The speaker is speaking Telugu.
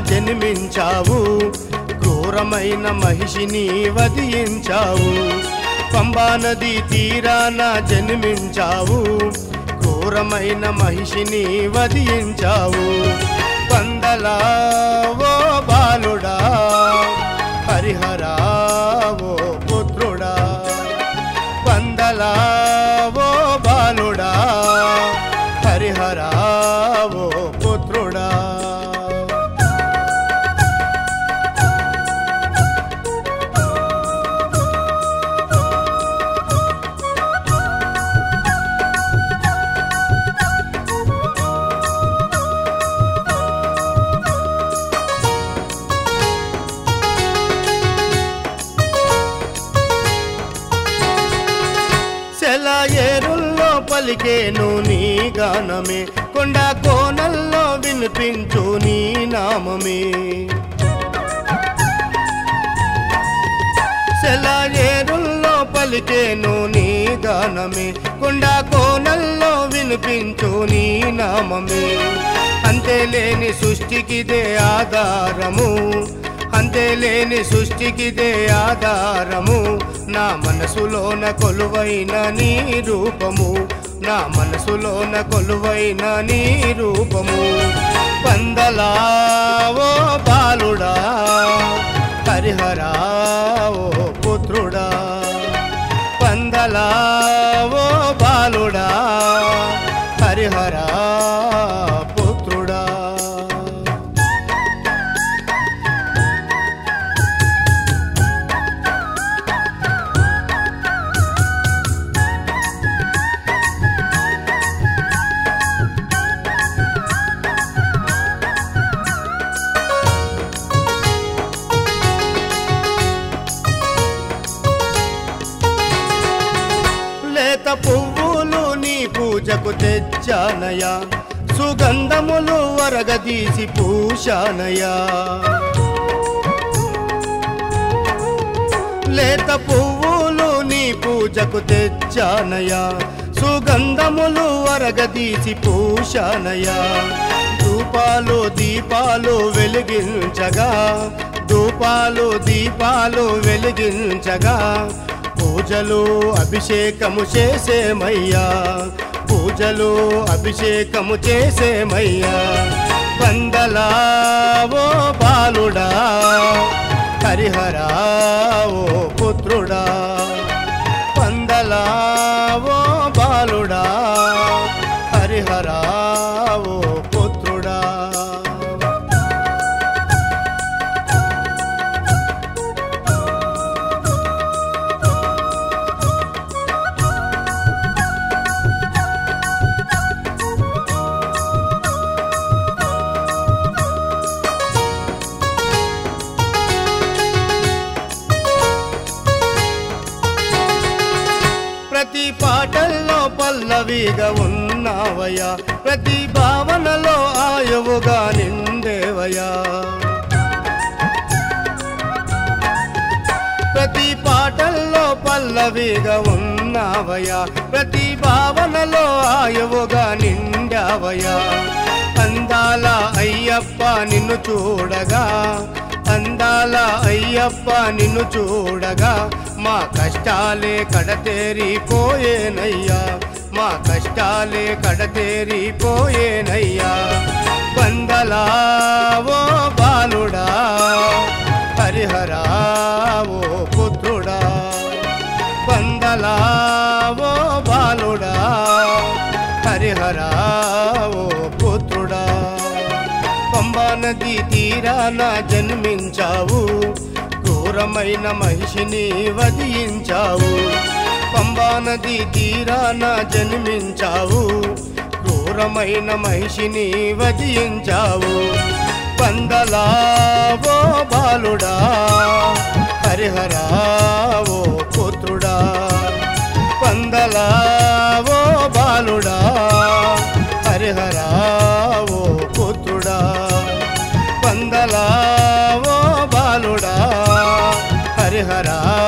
జన్మించావు క్రూరమైన మహిషిని వధించావు పంబా నది తీరాన జన్మించావు క్రూరమైన మహిషిని వధించావు పందలా ఓ బాలుడా హరిహరా ఓ పుత్రుడా పందలా ఓ బాలుడా హరిహరా ఓ పుత్రుడా సెలయేరుల్లో పలికేను నీ గానమే కొండ కోనల్లో వినిపించు నీ నామమే సెలయేరుల్లో పలికేను నీ గానమే కొండ కోనల్లో వినిపించు నీ నామమే అంతేలేని సృష్టికిదే ఆధారము అంతేలేని సృష్టికిదే ఆధారము నా మనసులోన కొలువైన నీ రూపము నా మనసులోన కొలువైన నీ రూపము పందలా ఓ బాలుడా హరిహరా ఓ పుత్రుడా పందలా ఓ బాలుడా హరిహరా పుత్రుడా లేత పువ్వులు నీ పూజకు తెచ్చానయా సుగంధములు వరగదీసి పూశానయా లేత పువ్వులు నీ పూజకు తెచ్చానయా సుగంధములు వరగదీసి పూశానయా ధూపాలు దీపాలు వెలిగించగా ధూపాలు దీపాలు వెలిగించగా పూజలు అభిషేకము చేసేమయ్యా పూజలు అభిషేకము చేసేమయ్యా పందలా ఓ బాలుడా హరిహరా ఓ పుత్రుడా పందలా ఓ బాలుడా హరిహరా ఓ పుత్రుడా ప్రతి పాటల్లో పల్లవిగా ఉన్నావయ్యా ప్రతి భావనలో ఆయువుగా నిండేవయ్యా ప్రతి పాటల్లో పల్లవిగా ఉన్నావయ్యా ప్రతి భావనలో ఆయువుగా నిండావయ్యా అందాల అయ్యప్ప నిన్ను చూడగా అందాల అయ్యప్ప నిన్ను చూడగా మా కష్టాలే కడతేరిపోయేనయ్యా మా కష్టాలే కడతేరిపోయేనయ్యా పందలా ఓ బాలుడా హరిహరా ఓ పుత్రుడా పందలా ఓ బాలుడా హరిహరా ఓ పుత్రుడా పంబా నది తీరాన జన్మించావు క్రూరమైన మహిషిని వధించావు పంబా నది తీరాన జన్మించావు క్రూరమైన మహిషిని వధించావు పందలా ఓ బాలుడా హరిహరా ఓ పుత్రుడా పందలా ఓ బాలుడా హరిహరా ఓ పుత్రుడా పందలా ఓ బాలుడా హరిహరా